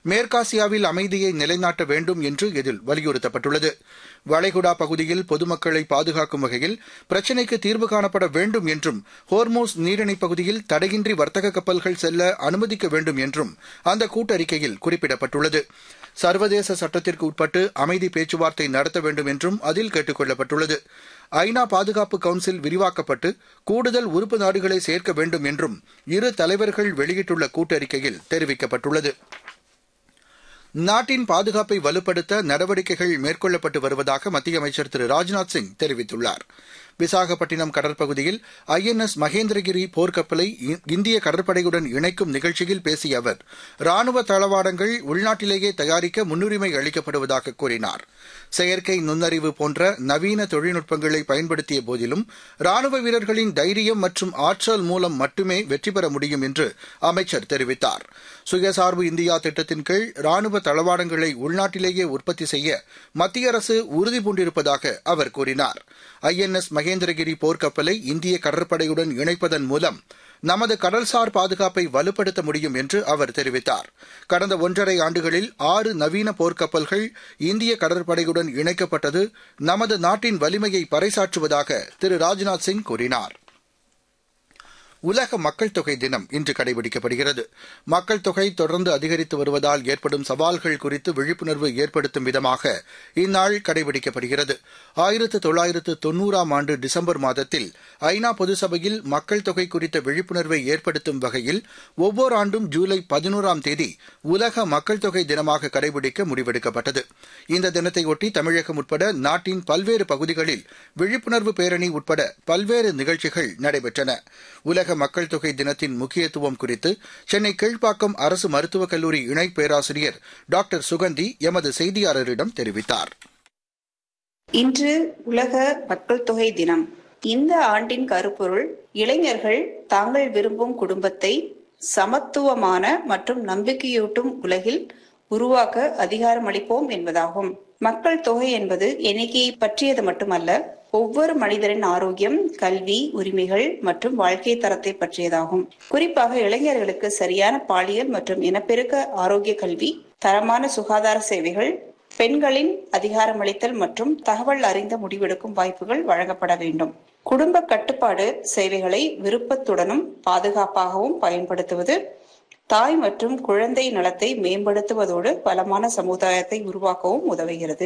மேற்காசியாவில் அமைதியை நிலைநாட்ட வேண்டும் என்று இதில் வலியுறுத்தப்பட்டுள்ளது வளைகுடா பகுதியில் பொதுமக்களை பாதுகாக்கும் வகையில் பிரச்சினைக்கு தீர்வு காணப்பட வேண்டும் என்றும் ஹோர்மோஸ் நீரிணைப் பகுதியில் தடையின்றி வர்த்தக கப்பல்கள் செல்ல அனுமதிக்க வேண்டும் என்றும் அந்த கூட்டறிக்கையில் குறிப்பிடப்பட்டுள்ளது சர்வதேச சட்டத்திற்கு உட்பட்டு அமைதி பேச்சுவார்த்தை நடத்த வேண்டும் என்றும் அதில் கேட்டுக் கொள்ளப்பட்டுள்ளது ஐநா பாதுகாப்பு கவுன்சில் விரிவாக்கப்பட்டு கூடுதல் உறுப்பு நாடுகளை சேர்க்க வேண்டும் என்றும் இரு தலைவர்கள் வெளியிட்டுள்ள கூட்டறிக்கையில் தெரிவிக்கப்பட்டுள்ளது நாட்டின் பாதுகாப்பை வலுப்படுத்த நடவடிக்கைகள் மேற்கொள்ளப்பட்டு வருவதாக மத்திய அமைச்சர் திரு ராஜ்நாத் சிங் தெரிவித்துள்ளார் விசாகப்பட்டினம் கடற்பகுதியில் ஐஎன்எஸ் மகேந்திரகிரி போர்க்கப்பலை இந்திய கடற்படையுடன் இணைக்கும் நிகழ்ச்சியில் பேசிய அவர் ராணுவ தளவாடங்கள் உள்நாட்டிலேயே தயாரிக்க முன்னுரிமை அளிக்கப்படுவதாக கூறினார் செயற்கை நுண்ணறிவு போன்ற நவீன தொழில்நுட்பங்களை பயன்படுத்திய போதிலும் ராணுவ வீரர்களின் தைரியம் மற்றும் ஆற்றல் மூலம் மட்டுமே வெற்றி பெற முடியும் என்று அமைச்சர் தெரிவித்தார் சுயசார்பு இந்தியா திட்டத்தின் கீழ் ராணுவ தளவாடங்களை உள்நாட்டிலேயே உற்பத்தி செய்ய மத்திய அரசு உறுதிபூண்டிருப்பதாக அவர் கூறினார் ஐஎன்எஸ் மகேந்திரகிரி போர்க்கப்பலை இந்திய கடற்படையுடன் இணைப்பதன் மூலம் நமது கடல்சார் பாதுகாப்பை வலுப்படுத்த முடியும் என்று அவர் தெரிவித்தார் கடந்த ஒன்றரை ஆண்டுகளில் ஆறு நவீன போர்க்கப்பல்கள் இந்திய கடற்படையுடன் இணைக்கப்பட்டது நமது நாட்டின் வலிமையை பறைசாற்றுவதாக திரு ராஜ்நாத் சிங் கூறினார் உலக மக்கள் தொகை தினம் இன்று கடைபிடிக்கப்படுகிறது மக்கள் தொகை தொடர்ந்து அதிகரித்து வருவதால் ஏற்படும் சவால்கள் குறித்து விழிப்புணர்வு ஏற்படுத்தும் விதமாக இந்நாள் கடைபிடிக்கப்படுகிறது ஆயிரத்து தொள்ளாயிரத்து தொன்னூறாம் ஆண்டு டிசம்பர் மாதத்தில் ஐநா பொதுசபையில் மக்கள் தொகை குறித்த விழிப்புணர்வை ஏற்படுத்தும் வகையில் ஒவ்வொரு ஆண்டும் ஜூலை பதினோராம் தேதி உலக மக்கள் தொகை தினமாக கடைபிடிக்க முடிவெடுக்கப்பட்டது இந்த தினத்தையொட்டி தமிழகம் உட்பட நாட்டின் பல்வேறு பகுதிகளில் விழிப்புணர்வு பேரணி உட்பட பல்வேறு நிகழ்ச்சிகள் நடைபெற்றன உலக மக்கள் தொகை தினத்தின் முக்கியத்துவம் குறித்து சென்னை கீழ்ப்பாக்கம் அரசு மருத்துவக் கல்லூரி இணை பேராசிரியர் டாக்டர் சுகந்தி எமது செய்தியாளரிடம் தெரிவித்தார் இன்று உலக மக்கள் தொகை தினம் இந்த ஆண்டின் கருப்பொருள் இளைஞர்கள் தாங்கள் விரும்பும் குடும்பத்தை சமத்துவமான மற்றும் நம்பிக்கையூட்டும் உலகில் உருவாக்க அதிகாரமளிப்போம் என்பதாகும் மக்கள் தொகை என்பது எண்ணிக்கையை பற்றியது மட்டுமல்ல ஒவ்வொரு மனிதரின் ஆரோக்கியம் கல்வி உரிமைகள் மற்றும் வாழ்க்கை தரத்தை பற்றியதாகும் குறிப்பாக இளைஞர்களுக்கு சரியான பாலியல் மற்றும் இனப்பெருக்க ஆரோக்கிய கல்வி தரமான சுகாதார சேவைகள் பெண்களின் அதிகாரமளித்தல் மற்றும் தகவல் அறிந்த முடிவெடுக்கும் வாய்ப்புகள் வழங்கப்பட வேண்டும் குடும்ப கட்டுப்பாடு சேவைகளை விருப்பத்துடனும் பாதுகாப்பாகவும் பயன்படுத்துவது தாய் மற்றும் குழந்தை நலத்தை மேம்படுத்துவதோடு பலமான சமுதாயத்தை உருவாக்கவும் உதவுகிறது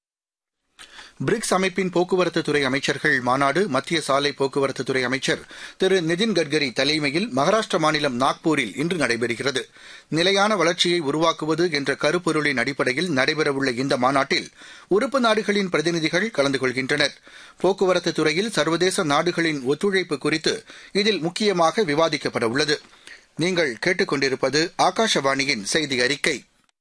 பிரிக்ஸ் அமைப்பின் போக்குவரத்து துறை அமைச்சர்கள் மாநாடு மத்திய சாலை போக்குவரத்து துறை அமைச்சர் திரு நிதின் கட்கரி தலைமையில் மகாராஷ்டிர மாநிலம் நாக்பூரில் இன்று நடைபெறுகிறது நிலையான வளர்ச்சியை உருவாக்குவது என்ற கருப்பொருளின் அடிப்படையில் நடைபெறவுள்ள இந்த மாநாட்டில் உறுப்பு நாடுகளின் பிரதிநிதிகள் கலந்து கொள்கின்றனர் போக்குவரத்து துறையில் சர்வதேச நாடுகளின் ஒத்துழைப்பு குறித்து இதில் முக்கியமாக விவாதிக்கப்பட உள்ளது நீங்கள் கேட்டுக்கொண்டிருப்பது ஆகாஷவாணியின் செய்தி அறிக்கை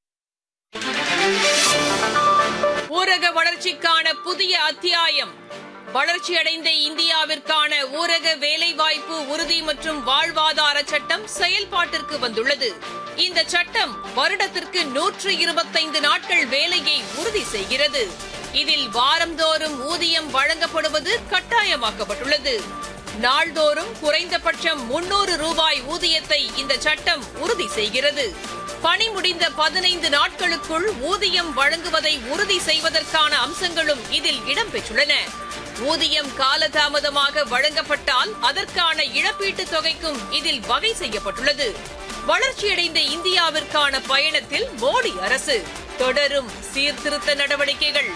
ஊரக வளர்ச்சிக்கான புதிய அத்தியாயம் வளர்ச்சியடைந்த இந்தியாவிற்கான ஊரக வேலைவாய்ப்பு உறுதி மற்றும் வாழ்வாதார சட்டம் செயல்பாட்டிற்கு வந்துள்ளது இந்த சட்டம் வருடத்திற்கு நூற்று இருபத்தைந்து நாட்கள் வேலையை உறுதி செய்கிறது இதில் வாரந்தோறும் ஊதியம் வழங்கப்படுவது கட்டாயமாக்கப்பட்டுள்ளது நாள்தோறும் குறைந்தபட்சம் முன்னூறு ரூபாய் ஊதியத்தை இந்த சட்டம் உறுதி செய்கிறது பணி முடிந்த பதினைந்து நாட்களுக்குள் ஊதியம் வழங்குவதை உறுதி செய்வதற்கான அம்சங்களும் இதில் இடம்பெற்றுள்ளன ஊதியம் காலதாமதமாக வழங்கப்பட்டால் அதற்கான இழப்பீட்டுத் தொகைக்கும் இதில் வகை செய்யப்பட்டுள்ளது வளர்ச்சியடைந்த இந்தியாவிற்கான பயணத்தில் மோடி அரசு தொடரும் சீர்திருத்த நடவடிக்கைகள்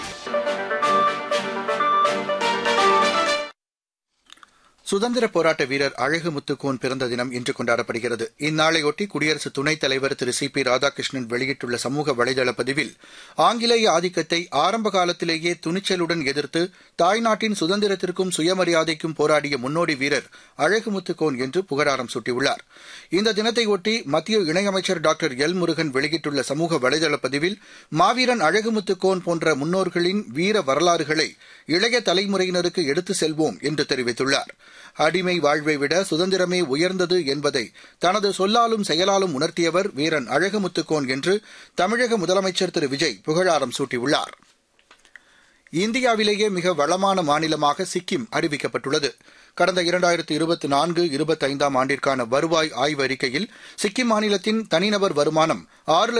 சுதந்திர போராட்ட வீரர் அழகு முத்துக்கோன் பிறந்த தினம் இன்று கொண்டாடப்படுகிறது இந்நாளையொட்டி குடியரசு துணைத் தலைவர் திரு சி பி ராதாகிருஷ்ணன் வெளியிட்டுள்ள சமூக வலைதள பதிவில் ஆங்கிலேய ஆதிக்கத்தை ஆரம்ப காலத்திலேயே துணிச்சலுடன் எதிர்த்து தாய்நாட்டின் சுதந்திரத்திற்கும் சுயமரியாதைக்கும் போராடிய முன்னோடி வீரர் அழகு முத்துக்கோன் என்று புகழாரம் சூட்டியுள்ளார் இந்த தினத்தையொட்டி மத்திய இணையமைச்சர் டாக்டர் எல் முருகன் வெளியிட்டுள்ள சமூக வலைதள பதிவில் மாவீரன் அழகு முத்துக்கோன் போன்ற முன்னோர்களின் வீர வரலாறுகளை இளைய தலைமுறையினருக்கு எடுத்து செல்வோம் என்று தெரிவித்துள்ளார் அடிமை வாழ்வை விட சுதந்திரமே உயர்ந்தது என்பதை தனது சொல்லாலும் செயலாலும் உணர்த்தியவர் வீரன் அழகுமுத்துக்கோன் என்று தமிழக முதலமைச்சர் திரு விஜய் புகழாரம் சூட்டியுள்ளார் இந்தியாவிலேயே மிக வளமான மாநிலமாக சிக்கிம் அறிவிக்கப்பட்டுள்ளது கடந்த இரண்டாயிரத்து இருபத்தி நான்கு இருபத்தைந்தாம் ஆண்டிற்கான வருவாய் ஆய்வு அறிக்கையில் சிக்கிம் மாநிலத்தின் தனிநபர் வருமானம் ஆறு